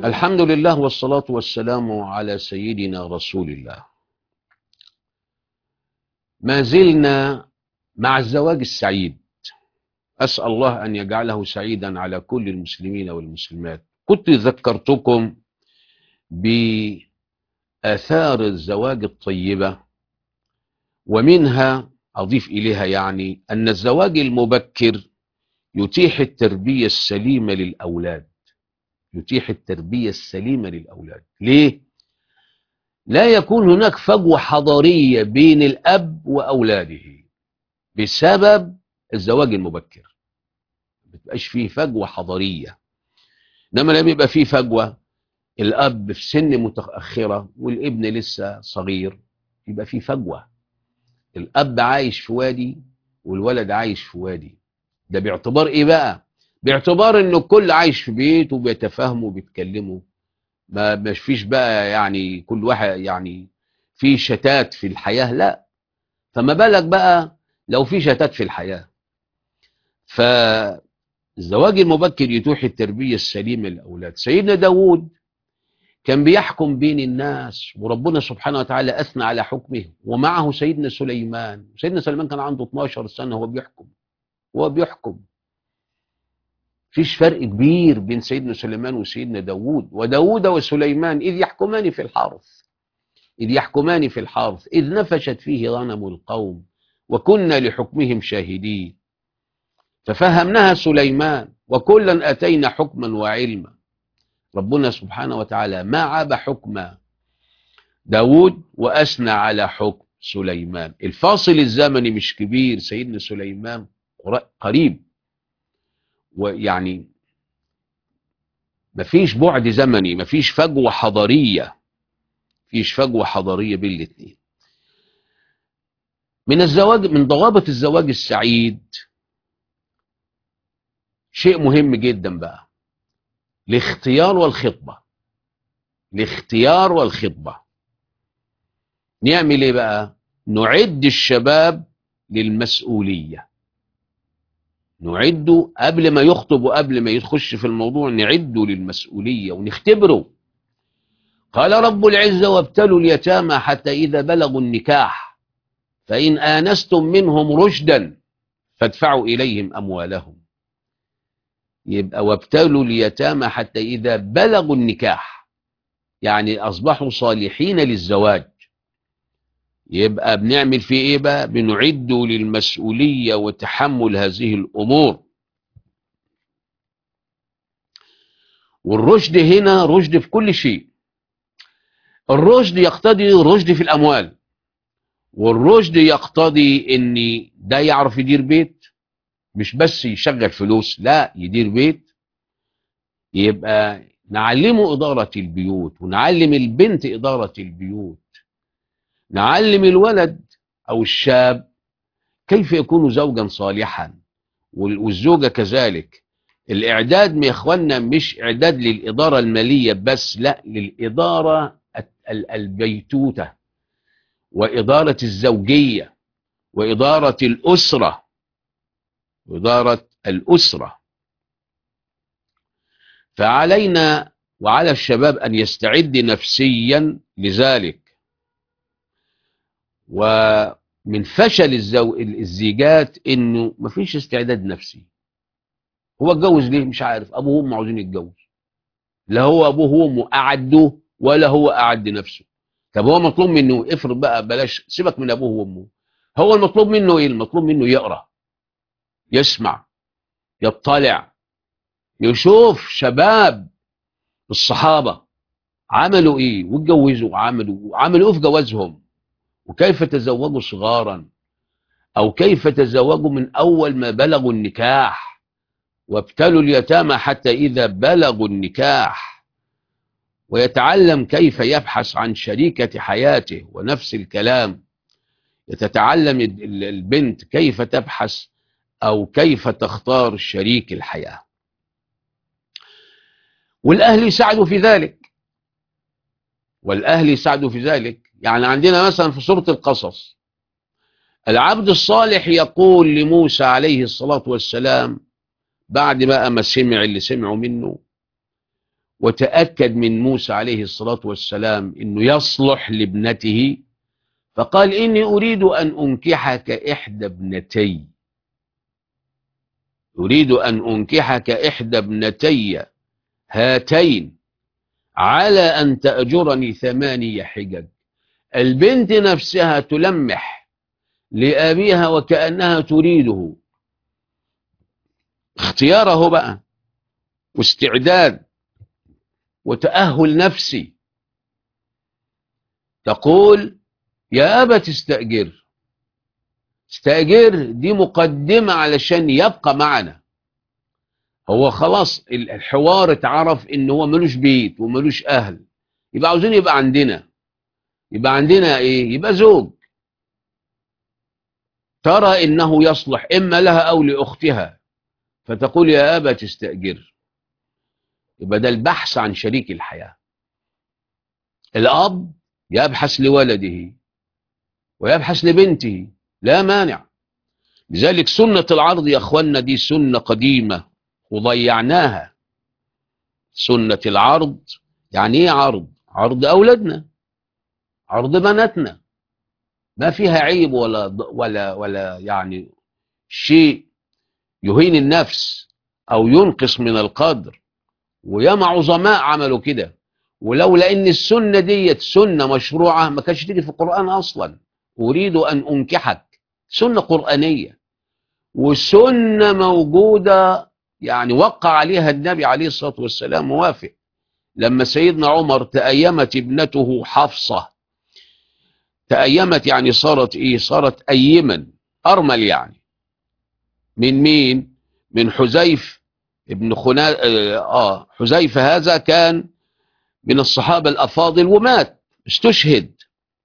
الحمد لله والصلاة والسلام على سيدنا رسول الله ما زلنا مع الزواج السعيد أسأل الله أن يجعله سعيدا على كل المسلمين والمسلمات كنت ذكرتكم بآثار الزواج الطيبة ومنها أضيف إليها يعني أن الزواج المبكر يتيح التربية السليمة للأولاد يتيح التربية السليمة للأولاد ليه؟ لا يكون هناك فجوة حضارية بين الأب وأولاده بسبب الزواج المبكر ما بتبقاش فيه فجوة حضارية إنما لما يبقى فيه فجوة الأب في سن متأخرة والابن لسه صغير يبقى فيه فجوة الأب عايش في وادي والولد عايش في وادي ده باعتبار إيه بقى؟ باعتبار إنه الكل عايش في بيت وبيتفاهموا وبيتكلموا ما مش فيش بقى يعني كل واحد يعني في شتات في الحياة لا فما بالك بقى لو في شتات في الحياة فالزواج المبكر يتوح التربية السليمة للأولاد سيدنا داود كان بيحكم بين الناس وربنا سبحانه وتعالى أثنى على حكمه ومعه سيدنا سليمان سيدنا سليمان كان عنده 12 سنة هو بيحكم هو بيحكم فيش فرق كبير بين سيدنا سليمان وسيدنا داود وداود وسليمان إذ يحكمان في الحرث إذ يحكمان في الحرث إذ نفشت فيه غنم القوم وكنا لحكمهم شاهدين ففهمناها سليمان وكلا أتينا حكما وعلما ربنا سبحانه وتعالى ما عاب حكم داود وأثنى على حكم سليمان الفاصل الزمني مش كبير سيدنا سليمان قريب ويعني مفيش بعد زمني مفيش فجوة حضارية مفيش فجوة حضارية بين الاثنين من الزواج من ضوابط الزواج السعيد شيء مهم جدا بقى الاختيار والخطبة الاختيار والخطبة نعمل ايه بقى نعد الشباب للمسؤوليه نعده قبل ما يخطب وقبل ما يخش في الموضوع نعده للمسؤولية ونختبره قال رب العزة وابتلوا اليتامى حتى إذا بلغوا النكاح فإن آنستم منهم رشدا فادفعوا إليهم أموالهم يبقى وابتلوا اليتامى حتى إذا بلغوا النكاح يعني أصبحوا صالحين للزواج يبقى بنعمل فيه ايه بقى بنعده للمسؤولية وتحمل هذه الامور والرشد هنا رشد في كل شيء الرشد يقتضي رشد في الاموال والرشد يقتضي ان ده يعرف يدير بيت مش بس يشغل فلوس لا يدير بيت يبقى نعلمه إدارة البيوت ونعلم البنت إدارة البيوت نعلم الولد أو الشاب كيف يكون زوجا صالحا والزوجة كذلك الإعداد يا إخوانا مش إعداد للإدارة المالية بس لا للإدارة البيتوتة وإدارة الزوجية وإدارة الأسرة إدارة الأسرة فعلينا وعلى الشباب أن يستعد نفسيا لذلك ومن فشل الزو... الزيجات انه مفيش استعداد نفسي هو اتجوز ليه مش عارف ابوه وامه عاوزين يتجوز لا هو ابوه وامه اعدوه ولا هو اعد نفسه طب هو مطلوب منه افرض بقى بلاش سيبك من ابوه وامه هو المطلوب منه ايه المطلوب منه يقرا يسمع يطلع يشوف شباب الصحابه عملوا ايه واتجوزوا وعملوا عملوا ايه في جوازهم وكيف تزوجوا صغارا أو كيف تزوجوا من أول ما بلغوا النكاح وابتلوا اليتامى حتى إذا بلغوا النكاح ويتعلم كيف يبحث عن شريكة حياته ونفس الكلام تتعلم البنت كيف تبحث أو كيف تختار شريك الحياة والأهل يساعدوا في ذلك والأهل يساعدوا في ذلك يعني عندنا مثلا في سورة القصص العبد الصالح يقول لموسى عليه الصلاة والسلام بعد بقى ما سمع اللي سمعوا منه وتأكد من موسى عليه الصلاة والسلام انه يصلح لابنته فقال اني اريد ان انكحك احدى ابنتي اريد ان انكحك احدى ابنتي هاتين على ان تأجرني ثمانية حجج البنت نفسها تلمح لأبيها وكأنها تريده اختياره بقى واستعداد وتأهل نفسي تقول يا أبا تستأجر استأجر دي مقدمة علشان يبقى معنا هو خلاص الحوار اتعرف ان هو ملوش بيت وملوش اهل يبقى عاوزين يبقى عندنا يبقى عندنا ايه يبقى زوج ترى انه يصلح اما لها او لاختها فتقول يا ابا تستاجر يبقى ده البحث عن شريك الحياه الاب يبحث لولده ويبحث لبنته لا مانع لذلك سنه العرض يا اخوانا دي سنه قديمه وضيعناها سنه العرض يعني ايه عرض عرض اولادنا عرض بناتنا ما فيها عيب ولا ولا ولا يعني شيء يهين النفس او ينقص من القدر وياما عظماء عملوا كده ولولا ان السنه ديت سنه مشروعه ما كانتش تيجي في القران اصلا اريد ان انكحك سنه قرانيه وسنه موجوده يعني وقع عليها النبي عليه الصلاه والسلام موافق لما سيدنا عمر تأيمت ابنته حفصه تأيمت يعني صارت ايه صارت أيما أرمل يعني من مين من حذيف ابن خنا آه حذيفة هذا كان من الصحابة الأفاضل ومات استشهد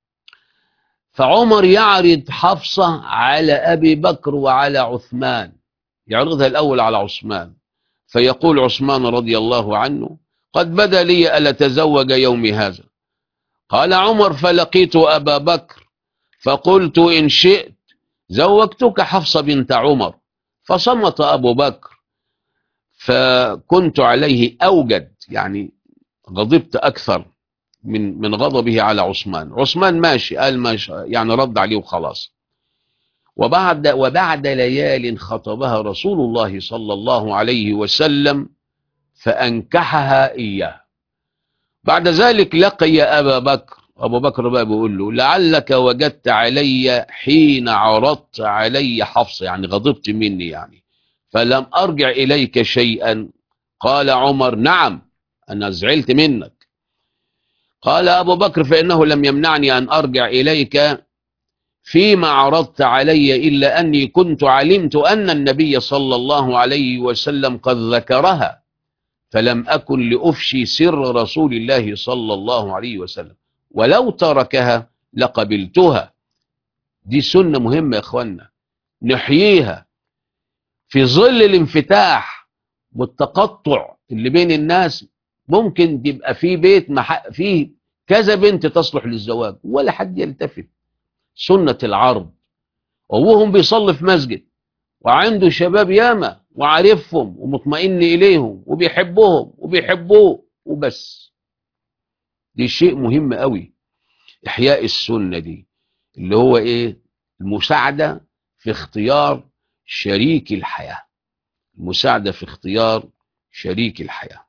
فعمر يعرض حفصة على أبي بكر وعلى عثمان يعرضها الأول على عثمان فيقول عثمان رضي الله عنه قد بدا لي ألا تزوج يومي هذا قال عمر فلقيت أبا بكر فقلت إن شئت زوجتك حفصة بنت عمر فصمت أبو بكر فكنت عليه أوجد يعني غضبت أكثر من من غضبه على عثمان عثمان ماشي قال ماشي يعني رد عليه وخلاص وبعد وبعد ليال خطبها رسول الله صلى الله عليه وسلم فأنكحها إياه بعد ذلك لقي أبا بكر أبو بكر بقى بيقول له لعلك وجدت علي حين عرضت علي حفص يعني غضبت مني يعني فلم أرجع إليك شيئا قال عمر نعم أنا زعلت منك قال أبو بكر فإنه لم يمنعني أن أرجع إليك فيما عرضت علي إلا أني كنت علمت أن النبي صلى الله عليه وسلم قد ذكرها فلم أكن لأفشي سر رسول الله صلى الله عليه وسلم ولو تركها لقبلتها دي سنة مهمة يا إخوانا نحييها في ظل الانفتاح والتقطع اللي بين الناس ممكن تبقى في بيت مح... فيه كذا بنت تصلح للزواج ولا حد يلتفت سنة العرض وابوهم بيصلي في مسجد وعنده شباب ياما وعارفهم ومطمئن إليهم وبيحبهم وبيحبوه وبس دي شيء مهم قوي إحياء السنة دي اللي هو إيه المساعدة في اختيار شريك الحياة المساعدة في اختيار شريك الحياة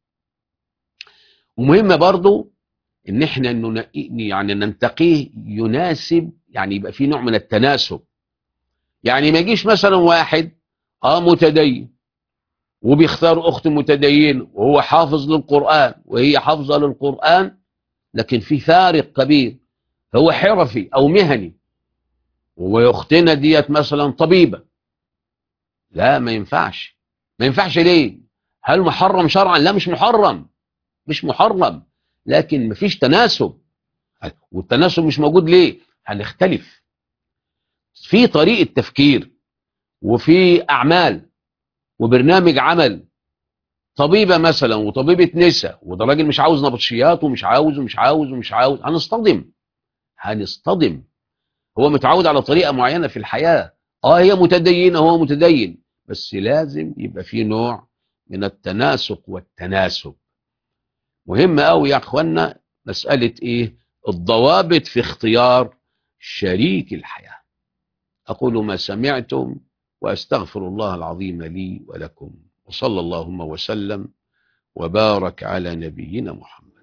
ومهم برضو ان احنا ننقي يعني ننتقيه يناسب يعني يبقى في نوع من التناسب يعني ما يجيش مثلا واحد اه متدين وبيختار اخت متدين وهو حافظ للقرآن وهي حافظة للقرآن لكن في فارق كبير هو حرفي او مهني واختنا ديت مثلا طبيبة لا ما ينفعش ما ينفعش ليه هل محرم شرعا لا مش محرم مش محرم لكن مفيش تناسب والتناسب مش موجود ليه هنختلف في طريقة تفكير وفي أعمال وبرنامج عمل طبيبة مثلا وطبيبة نساء وده راجل مش عاوز نبطشيات ومش عاوز ومش عاوز ومش عاوز هنصطدم هنصطدم هو متعود على طريقة معينة في الحياة اه هي متدينة هو متدين بس لازم يبقى في نوع من التناسق والتناسب مهم قوي يا اخوانا مسألة ايه الضوابط في اختيار شريك الحياة أقول ما سمعتم وأستغفر الله العظيم لي ولكم وصلى اللهم وسلم وبارك على نبينا محمد